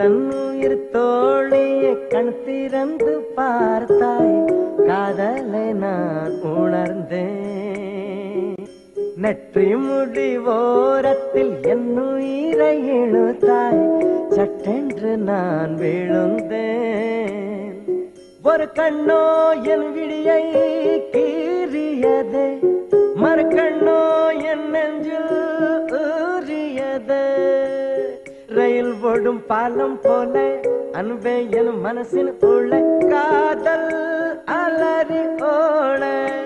உயிர் தோழியை கண் திறந்து பார்த்தாய் காதலை நான் உணர்ந்தேன் நெற்றி முடி ஓரத்தில் என் உயிரை இழுத்தாய் சட்டென்று நான் விழுந்தேன் ஒரு கண்ணோ என் விழியை கீறியதே மறுக்கண்ணோ என் நெஞ்சில் ஊறியதே ரயில் ஓடும் பாலம் போல அன்பே என் மனசின் உள்ள காதல் அலறி ஓட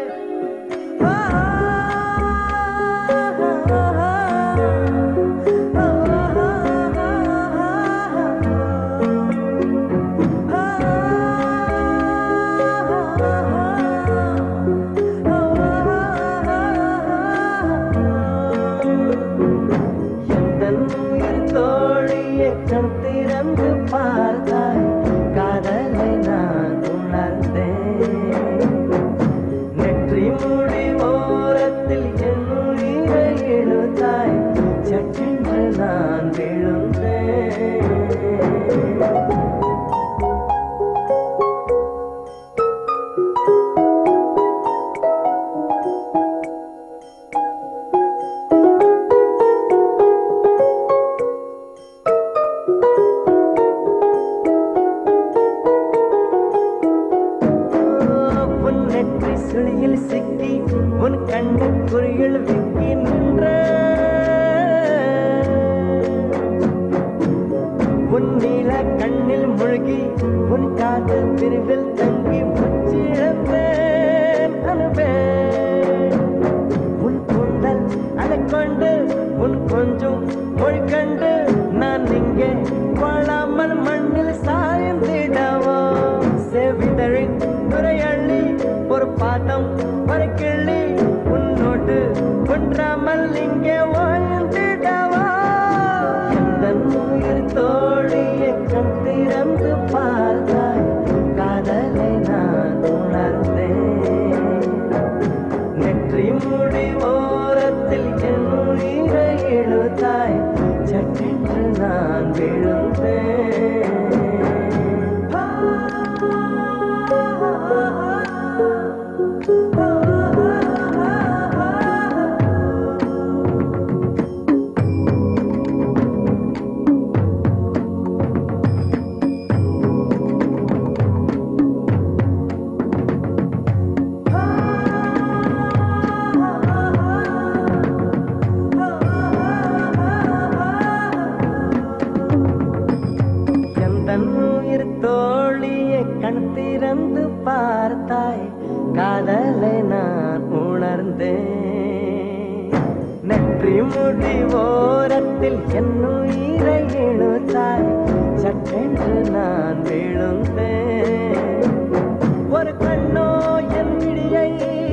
எந்தன் உயிர் தோழியை கண் திறந்து பார்த்தாய் காதலை நான் உணர்ந்தேன் நெற்றி மூடி ஓரத்தில் என் உயிரை இழுத்தாய் சட்டென்று நான் விழுந்தேன் உன் நெற்றி சுழியில் சிக்கி உன் கண்ணு குறியில் விக்கி நின்ற உன் நீல கண்ணில் முழுகி உன் காது பிரிவில் தங்கி முச்சிழந்தேன் அனுபே உன் கூந்தல் அலைக்கொண்டு உன் கொஞ்சம் மொழி கண்டு நான் இங்கே வாழாமல் மண்ணில் சாய்ந்திடவோ செவிதழின் துறையள்ளி ஒரு பாதம் ஒரு கிள்ளி உன்னோடு ஒன்றாமல் இங்கே வாழ்ந்திடவோ எந்த உயிர் தோழியை கண் திறந்து பார்த்தாய் காதலை நான் உணர்ந்தேன் நெற்றி முடி ஓரத்தில் என் உயிரை இழுத்தாய் சட்டென்று நான் விழுந்தேன் எந்தன் உயிர் தோழியை கண் திறந்து பார்த்தாய் காதலை நான் உணர்ந்தேன் நெற்றி முடி ஓரத்தில் என் உயிரை இழுத்தாய் சட்டென்று நான் விழுந்தேன் ஒரு கண்ணோ என் விழியை